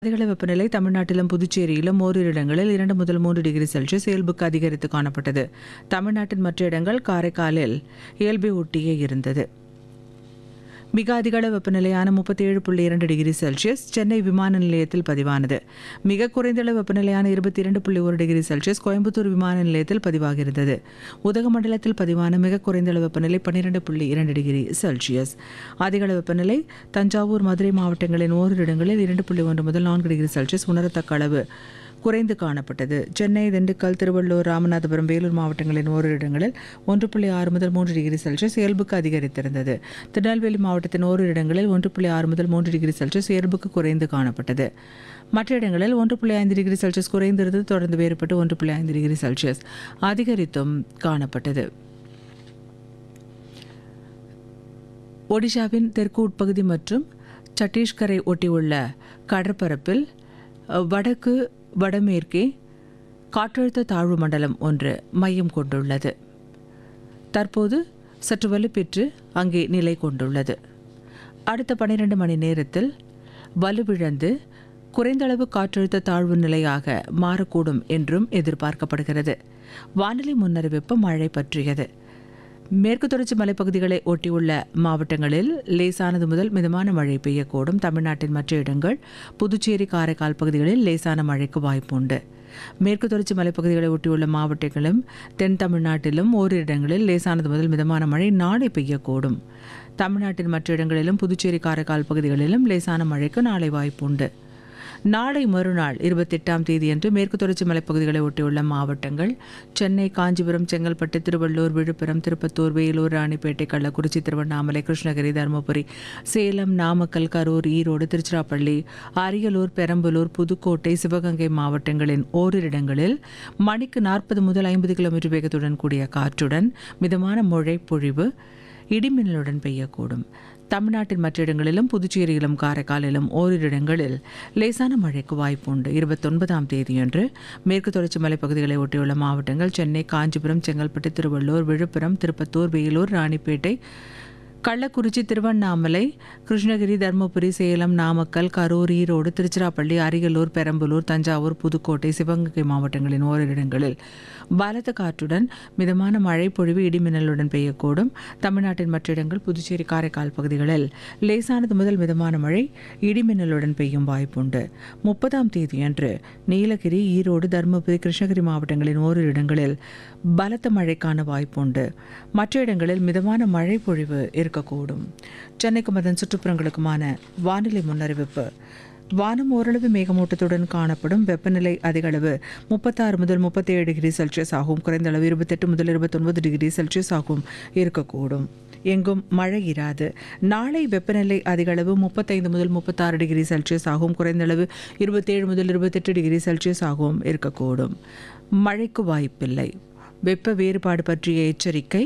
அதிகள வெப்பநிலை தமிழ்நாட்டிலும் புதுச்சேரியிலும் ஓரிரு இடங்களில் இரண்டு முதல் மூன்று டிகிரி செல்சியஸ் இயல்புக்கு அதிகரித்து காணப்பட்டது தமிழ்நாட்டின் மற்ற இடங்கள் காரைக்காலில் இயல்பை ஒட்டியே இருந்தது மிக அதிகள வெப்பநிலையான முப்பத்தி ஏழு புள்ளி இரண்டு டிகிரி செல்சியஸ் சென்னை விமான நிலையத்தில் பதிவானது மிக குறைந்தளவு வெப்பநிலையான இருபத்தி இரண்டு புள்ளி ஒரு டிகிரி செல்சியஸ் கோயம்புத்தூர் விமான நிலையத்தில் பதிவாகியிருந்தது உதகமண்டலத்தில் பதிவான மிக குறைந்தளவு வெப்பநிலை பன்னிரண்டு புள்ளி இரண்டு டிகிரி செல்சியஸ் அதிகள வெப்பநிலை தஞ்சாவூர் மதுரை மாவட்டங்களின் ஓரிரு இடங்களில் இரண்டு புள்ளி ஒன்று முதல் நான்கு டிகிரி செல்சியஸ் உணரத்தக்க அளவு குறைந்து காணப்பட்டது சென்னை திண்டுக்கல் திருவள்ளூர் ராமநாதபுரம் வேலூர் மாவட்டங்களின் ஓரிரு இடங்களில் ஒன்று புள்ளி ஆறு முதல் மூன்று டிகிரி செல்சியஸ் இயல்புக்கு அதிகரித்திருந்தது திருநெல்வேலி மாவட்டத்தின் ஓரிரு இடங்களில் ஒன்று புள்ளி ஆறு முதல் மூன்று டிகிரி செல்சியஸ் இயல்புக்கு குறைந்து காணப்பட்டது மற்ற இடங்களில் ஒன்று புள்ளி ஐந்து டிகிரி செல்சியஸ் குறைந்திருந்தது தொடர்ந்து வேறுபட்டு ஒன்று புள்ளி ஐந்து டிகிரி செல்சியஸ் அதிகரித்தும் காணப்பட்டது ஒடிஷாவின் தெற்கு உட்பகுதி மற்றும் சத்தீஸ்கரை ஒட்டியுள்ள கடற்பரப்பில் அஹ், வடக்கு வடமேற்கே காற்றழுத்த தாழ்வு மண்டலம் ஒன்று மையம் கொண்டுள்ளது தற்போது சற்று வலுப்பெற்று அங்கே நிலை கொண்டுள்ளது அடுத்த பன்னிரண்டு மணி நேரத்தில் வலுவிழந்து குறைந்தளவு காற்றழுத்த தாழ்வு நிலையாக மாறக்கூடும் என்றும் எதிர்பார்க்கப்படுகிறது வானிலை முன்னறிவிப்பு மழை பற்றியது மேற்கு தொடர்ச்சி மலைப்பகுதிகளை ஒட்டியுள்ள மாவட்டங்களில் லேசானது முதல் மிதமான மழை பெய்யக்கூடும் தமிழ்நாட்டின் மற்ற இடங்கள் புதுச்சேரி காரைக்கால் பகுதிகளில் லேசான மழைக்கு வாய்ப்புண்டு மேற்கு தொடர்ச்சி மலைப்பகுதிகளை ஒட்டியுள்ள மாவட்டங்களும் தென் தமிழ்நாட்டிலும் ஓரிரு இடங்களில் லேசானது முதல் மிதமான மழை நாளை பெய்யக்கூடும் தமிழ்நாட்டின் மற்ற இடங்களிலும் புதுச்சேரி காரைக்கால் பகுதிகளிலும் லேசான மழைக்கு நாளை வாய்ப்புண்டு நாளை மறுநாள் இருபத்தெட்டாம் தேதியன்று மேற்கு தொடர்ச்சி மலைப்பகுதிகளை ஒட்டியுள்ள மாவட்டங்கள் சென்னை காஞ்சிபுரம் செங்கல்பட்டு திருவள்ளூர் விழுப்புரம் திருப்பத்தூர் வேலூர் ராணிப்பேட்டை கள்ளக்குறிச்சி திருவண்ணாமலை கிருஷ்ணகிரி தருமபுரி சேலம் நாமக்கல் கரூர் ஈரோடு திருச்சிராப்பள்ளி அரியலூர் பெரம்பலூர் புதுக்கோட்டை சிவகங்கை மாவட்டங்களின் ஓரிரு இடங்களில் மணிக்கு நாற்பது முதல் ஐம்பது கிலோமீட்டர் வேகத்துடன் கூடிய காற்றுடன் மிதமான மழை பொழிவு இடிமின்னலுடன் பெய்யக்கூடும் தமிழ்நாட்டின் மற்ற இடங்களிலும் புதுச்சேரியிலும் காரைக்காலிலும் ஓரிரு இடங்களில் லேசான மழைக்கு வாய்ப்புண்டு இருபத்தொன்பதாம் தேதியன்று மேற்கு தொடர்ச்சி மலைப்பகுதிகளை ஒட்டியுள்ள மாவட்டங்கள் சென்னை காஞ்சிபுரம் செங்கல்பட்டு திருவள்ளூர் விழுப்புரம் திருப்பத்தூர் வேலூர் ராணிப்பேட்டை கள்ளக்குறிச்சி திருவண்ணாமலை கிருஷ்ணகிரி தருமபுரி சேலம் நாமக்கல் கரூர் ஈரோடு திருச்சிராப்பள்ளி அரியலூர் பெரம்பலூர் தஞ்சாவூர் புதுக்கோட்டை சிவகங்கை மாவட்டங்களின் ஓரிரு இடங்களில் பலத்த காற்றுடன் மிதமான மழை பொழிவு இடிமின்னலுடன் பெய்யக்கூடும் தமிழ்நாட்டின் மற்ற இடங்கள் புதுச்சேரி காரைக்கால் பகுதிகளில் லேசானது முதல் மிதமான மழை இடிமின்னலுடன் பெய்யும் வாய்ப்புண்டு முப்பதாம் தேதியன்று நீலகிரி ஈரோடு தருமபுரி கிருஷ்ணகிரி மாவட்டங்களின் ஓரிரு இடங்களில் பலத்த மழைக்கான வாய்ப்புண்டு மற்ற இடங்களில் மிதமான மழை பொழிவு இருக்கக்கூடும் சென்னைக்கும் அதன் சுற்றுப்புறங்களுக்குமான வானிலை முன்னறிவிப்பு வானம் ஓரளவு மேகமூட்டத்துடன் காணப்படும் வெப்பநிலை அதிக அளவு முப்பத்தாறு முதல் முப்பத்தேழு டிகிரி செல்சியஸ் ஆகும் குறைந்த அளவு இருபத்தெட்டு முதல் இருபத்தொன்பது டிகிரி செல்சியஸ் ஆகும் இருக்கக்கூடும் எங்கும் மழை இராது நாளை வெப்பநிலை அதிக அளவு முப்பத்தைந்து முதல் முப்பத்தாறு டிகிரி செல்சியஸ் ஆகும் குறைந்த அளவு இருபத்தேழு முதல் இருபத்தெட்டு டிகிரி செல்சியஸ் ஆகவும் இருக்கக்கூடும் மழைக்கு வாய்ப்பில்லை வெப்ப வேறுபாடு பற்றிய எச்சரிக்கை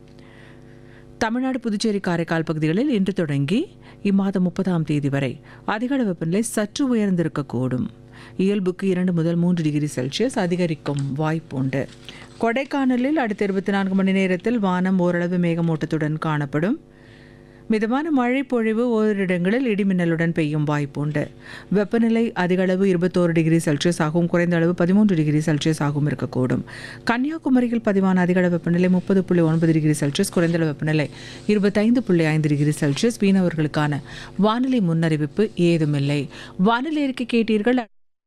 தமிழ்நாடு புதுச்சேரி காரைக்கால் பகுதிகளில் இன்று தொடங்கி இம்மாதம் முப்பதாம் தேதி வரை அதிகள வெப்பநிலை சற்று உயர்ந்திருக்கக்கூடும் இயல்புக்கு இரண்டு முதல் மூன்று டிகிரி செல்சியஸ் அதிகரிக்கும் வாய்ப்புண்டு கொடைக்கானலில் அடுத்த இருபத்தி நான்கு மணி நேரத்தில் வானம் ஓரளவு மேகமூட்டத்துடன் காணப்படும் மிதமான மழை பொழிவு ஓரிரு இடங்களில் இடிமின்னலுடன் பெய்யும் வாய்ப்புண்டு வெப்பநிலை அதிக அளவு இருபத்தோரு டிகிரி செல்சியஸ் ஆகவும் குறைந்த அளவு பதிமூன்று டிகிரி செல்சியஸ் ஆகவும் இருக்கக்கூடும் கன்னியாகுமரியில் பதிவான அதிக அளவு வெப்பநிலை முப்பது புள்ளி ஒன்பது டிகிரி செல்சியஸ் குறைந்த அளவு வெப்பநிலை இருபத்தைந்து புள்ளி ஐந்து டிகிரி செல்சியஸ் மீனவர்களுக்கான வானிலை முன்னறிவிப்பு ஏதுமில்லை வானிலை அறிக்கை கேட்டீர்கள்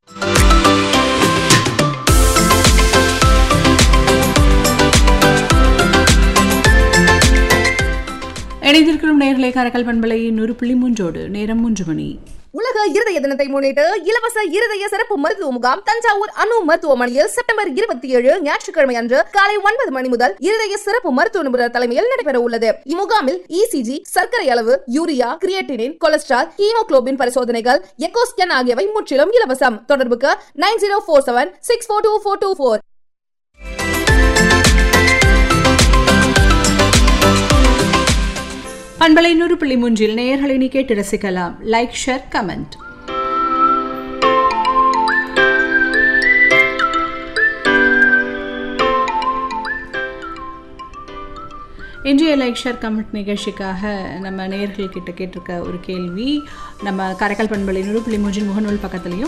இணைந்திருக்கும் நேர்களை காரைக்கால் பண்பலை நூறு புள்ளி மூன்றோடு நேரம் மூன்று மணி உலக இருதய தினத்தை முன்னிட்டு இலவச இருதய சிறப்பு மருத்துவ முகாம் தஞ்சாவூர் அணு மருத்துவமனையில் செப்டம்பர் இருபத்தி ஏழு ஞாயிற்றுக்கிழமை அன்று காலை ஒன்பது மணி முதல் இருதய சிறப்பு மருத்துவ நிபுணர் தலைமையில் நடைபெற உள்ளது இம்முகாமில் இசிஜி சர்க்கரை அளவு யூரியா கிரியேட்டினின் கொலஸ்ட்ரால் ஹீமோகுளோபின் பரிசோதனைகள் எக்கோ ஸ்கேன் ஆகியவை முற்றிலும் இலவசம் தொடர்புக்கு nine zero four seven six four two four two four பண்பலை நூறு புள்ளி மூன்றில் நேயர்களை நீ கேட்டு ரசிக்கலாம் லைக் ஷேர் கமெண்ட் இன்றைய லைக் ஷேர் கமெண்ட் நிகழ்ச்சிக்காக நம்ம நேயர்கள் கிட்ட கேட்டிருக்க ஒரு கேள்வி நம்ம கரைக்கல் பண்பலை நூறு புள்ளி மூன்றின் முகநூல் பக்கத்துலையும்